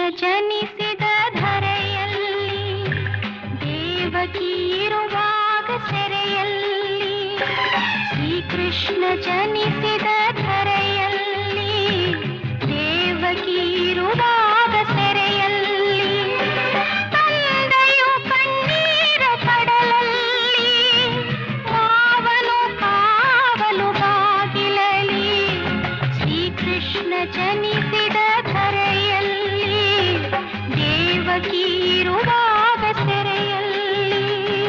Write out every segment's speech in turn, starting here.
ಜನಿಸಿದ ಧರೆಯಲ್ಲಿ ದೇವಕಿ ಇರುವಾಗ ಸೆರೆಯಲ್ಲಿ ಶ್ರೀಕೃಷ್ಣ ಜನಿಸಿದ ಧರೆಯಲ್ಲಿ ದೇವಕಿ ಇರುವಾಗ ಸೆರೆಯಲ್ಲಿ ತಂದೆಯು ಕಣ್ಣೀರ ಕಡಲಲ್ಲಿ ಮಾವನು ಕಾವಲು ಬಾಗಿಲಲಿ ಶ್ರೀಕೃಷ್ಣ ಜನಿಸಿದ ಧರೆಯಲ್ಲಿ ದೇವಕಿ ಇರುವಾಗ ಸೆರೆಯಲ್ಲಿ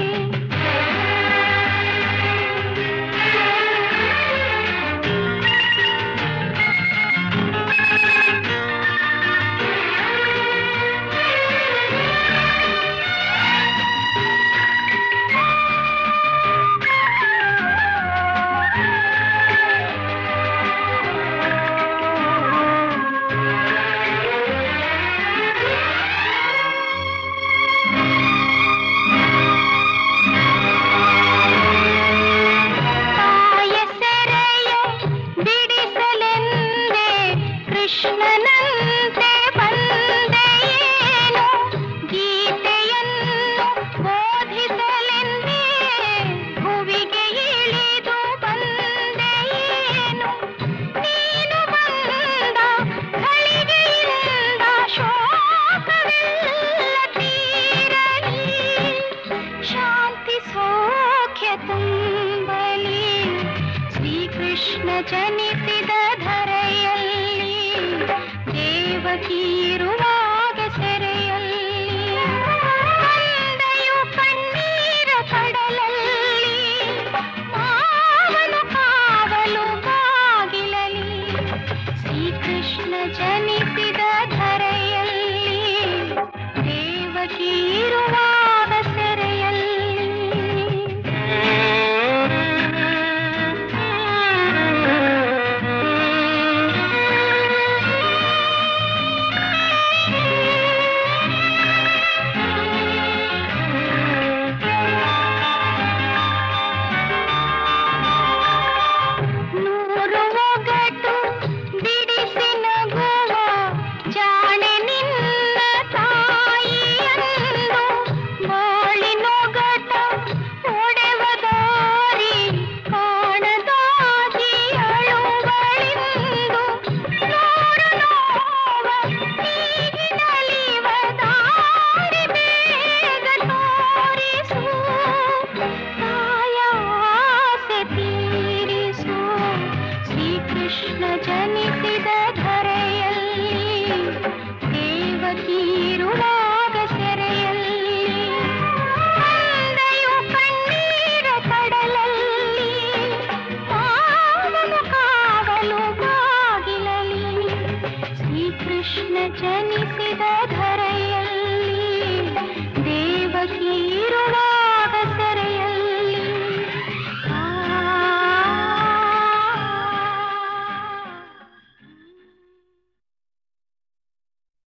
ತಾಯ ಸೆರೆಯ ಬಿಡಿಸಲೆಂದೇ ಕೃಷ್ಣನಂತೆ ಬಂದೆಯೇನು ಗೀತೆಯನ್ನು ಬೋಧಿಸಲೆಂದೇ ಭುವಿಗೆ ಇಳಿದು ಬಂದೆಯೇನು ನೀನು ಬಂದ ಘಳಿಗೆಯಿಂದ ಶೋಕವೆಲ್ಲ ತೀರಲಿ ಶಾಂತಿ ಸೌಖ್ಯ ತುಂಬಲಿ ಶ್ರೀಕೃಷ್ಣ ಜನಿಸಿದ ಧರೆಯಲ್ಲಿ ದೇವಕಿ ಇರುವಾಗ ಸೆರೆಯಲ್ಲಿ ತಂದೆಯು ಕಣ್ಣೀರ ಕಡಲಲ್ಲಿ ಮಾವನು ಕಾವಲು ಬಾಗಿಲಲಿ ಶ್ರೀಕೃಷ್ಣ ಜನಿಸಿದ ಧರೆಯಲ್ಲಿ ದೇವಕಿ ಇರುವಾಗ ಸೆರೆಯಲ್ಲಿ ನೂರು ಒಗಟು ಬಿಡಿಸಿ ನಗುವ ಜಾಣೆ ನಿನ್ನ ತಾಯಿಯಂದು ಬಾಳಿನೊಗಟ ಒಡೆವ ದಾರಿ ಕಾಣದಾಗಿ ಅಳುವಳಿಂದು ನೂರು ನೋವ ನೀಗಿ ನಲಿವ ದಾರಿ ಬೇಗ ತೋರಿಸು ತಾಯ ಆಸೆ ತೀರಿಸು ಶ್ರೀಕೃಷ್ಣ ಜಯ